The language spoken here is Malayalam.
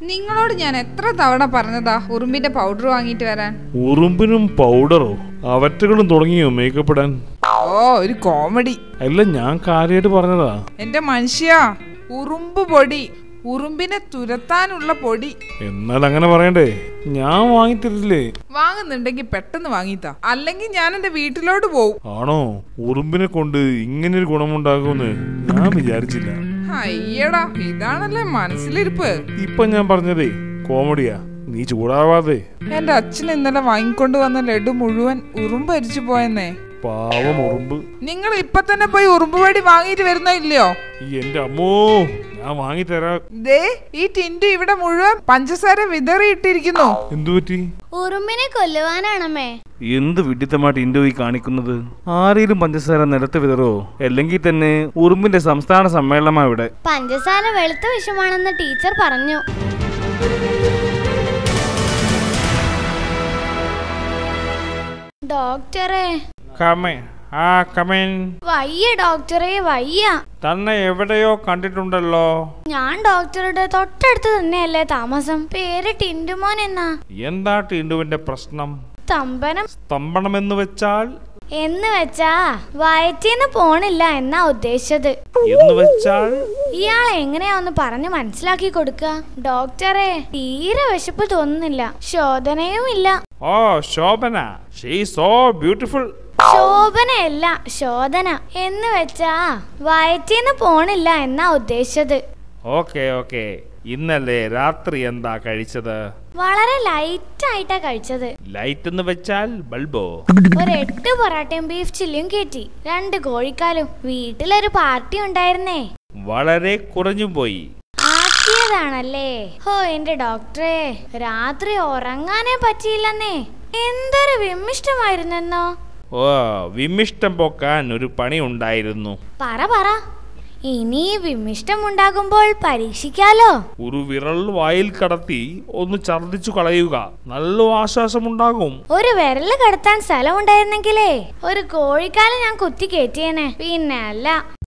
നിങ്ങളോട് ഞാൻ എത്ര തവണ പറഞ്ഞതാ ഉറുമ്പിന്റെ പൗഡർ വാങ്ങിയിട്ട് വരാൻ ഉറുമ്പിനും പൗഡറോ അവറ്റകളും തുടങ്ങിയോ മേക്കപ്പ് ഇടാൻ ഓ ഒരു കോമഡി അല്ല ഞാൻ കാര്യമായിട്ട് പറഞ്ഞതാ എന്റെ മനുഷ്യ ഉറുമ്പ് പൊടി ഉറുമ്പിനെ തുരത്താനുള്ള പൊടി എന്നാൽ അങ്ങനെ പറയണ്ടേ ഞാൻ വാങ്ങിത്തരില്ലേ വാങ്ങുന്നുണ്ടെങ്കിൽ പെട്ടെന്ന് വാങ്ങിത്താ അല്ലെങ്കിൽ ഞാൻ എന്റെ വീട്ടിലോട്ട് പോവും ആണോ ഉറുമ്പിനെ കൊണ്ട് ഇങ്ങനൊരു ഗുണമുണ്ടാകുമെന്ന് ഞാൻ വിചാരിച്ചില്ല അയ്യടാ ഇതാണല്ലേ മനസ്സിലിരിപ്പ് ഇപ്പൊ ഞാൻ പറഞ്ഞതേ കോമഡിയാ നീ ചൂടാവാതെ എന്റെ അച്ഛൻ ഇന്നലെ വാങ്ങിക്കൊണ്ട് വന്ന ലഡു മുഴുവൻ ഉറുമ്പ് അരിച്ചു പോയെന്നേ പാവം ഉറുമ്പ് നിങ്ങൾ ഇപ്പൊ തന്നെ പോയി ഉറുമ്പ് പൊടി വാങ്ങിയിട്ട് വരുന്നോ ഇല്ലയോ ഈ എന്റെ അമ്മോ ഞാൻ വാങ്ങിത്തരാ ദേ ഈ ടിൻഡു ഇവിടെ മുഴുവൻ പഞ്ചസാര വിതറിയിട്ടിരിക്കുന്നു എന്തു പറ്റി ഉറുമ്പിനെ കൊല്ലുവാനാണമ്മേ എന്ത് വിഡിത്തമായിട്ട് ഇന്ത്യ ഈ കാണിക്കുന്നത് ആരെങ്കിലും പഞ്ചസാര നിലത്ത് വിതറോ അല്ലെങ്കിൽ തന്നെ ഉറുമ്പിന്റെ സംസ്ഥാന സമ്മേളനമാ ഇവിടെ പഞ്ചസാര വെളുത്ത വിഷമാണെന്ന് ടീച്ചർ പറഞ്ഞു ഡോക്ടറെ കമേ ആ കമേൻ വയ്യ ഡോക്ടറെ വയ്യ തന്നെ എവിടെയോ കണ്ടിട്ടുണ്ടല്ലോ ഞാൻ ഡോക്ടറുടെ തൊട്ടടുത്ത് തന്നെയല്ലേ താമസം പേര് ടിൻഡുമോൻ എന്നാ എന്താ ടീണ്ടുവിന്റെ പ്രശ്നം സ്തംഭനം സ്തംഭണമെന്ന് വെച്ചാൽ എന്ന് വെച്ചാ വയറ്റീന്ന് പോണില്ല എന്നാ ഉദ്ദേശിച്ചത് എന്ന് വെച്ചാൽ ഇയാൾ എങ്ങനെയാ ഒന്ന് പറഞ്ഞു മനസ്സിലാക്കി കൊടുക്കുക ഡോക്ടറെ തീരെ വിശപ്പ് തോന്നുന്നില്ല ശോധനയും ഇല്ല oh Shobhana she so beautiful ശോഭനയല്ല ശോധന എന്ന് വെച്ചാ വയറ്റീന്ന് പോണില്ല എന്നാ ഉദ്ദേശിച്ചത് ഓക്കെ ഓക്കെ ഇന്നലെ രാത്രി എന്താ കഴിച്ചത് വളരെ ലൈറ്റ് ആയിട്ടാ കഴിച്ചത് ലൈറ്റ് എന്ന് വെച്ചാൽ ബൾബോ ഒരു എട്ട് പൊറാട്ടയും ബീഫ് ചില്ലിയും കയറ്റി രണ്ട് കോഴിക്കാലും വീട്ടിലൊരു പാർട്ടി ഉണ്ടായിരുന്നേ വളരെ കുറഞ്ഞു പോയി ആക്കിയതാണല്ലേ ഹോ എന്റെ ഡോക്ടറെ രാത്രി ഉറങ്ങാനേ പറ്റിയില്ലെന്നേ എന്തൊരു വിമ്മിഷ്ടമായിരുന്നെന്നോ ഓ വിമിഷ്ടം പോക്കാൻ ഒരു പണി ഉണ്ടായിരുന്നു പറ പറ ഇനി വിമ്മിഷ്ടം ഉണ്ടാകുമ്പോൾ പരീക്ഷിക്കാലോ ഒരു വിരൽ വായിൽ കടത്തി ഒന്ന് ഛർദിച്ചു കളയുക നല്ല ആശ്വാസമുണ്ടാകും ഒരു വിരല് കടത്താൻ സ്ഥലം ഉണ്ടായിരുന്നെങ്കിലേ ഒരു കോഴിക്കാലം ഞാൻ കുത്തി കയറ്റിയേനെ പിന്നെ അല്ല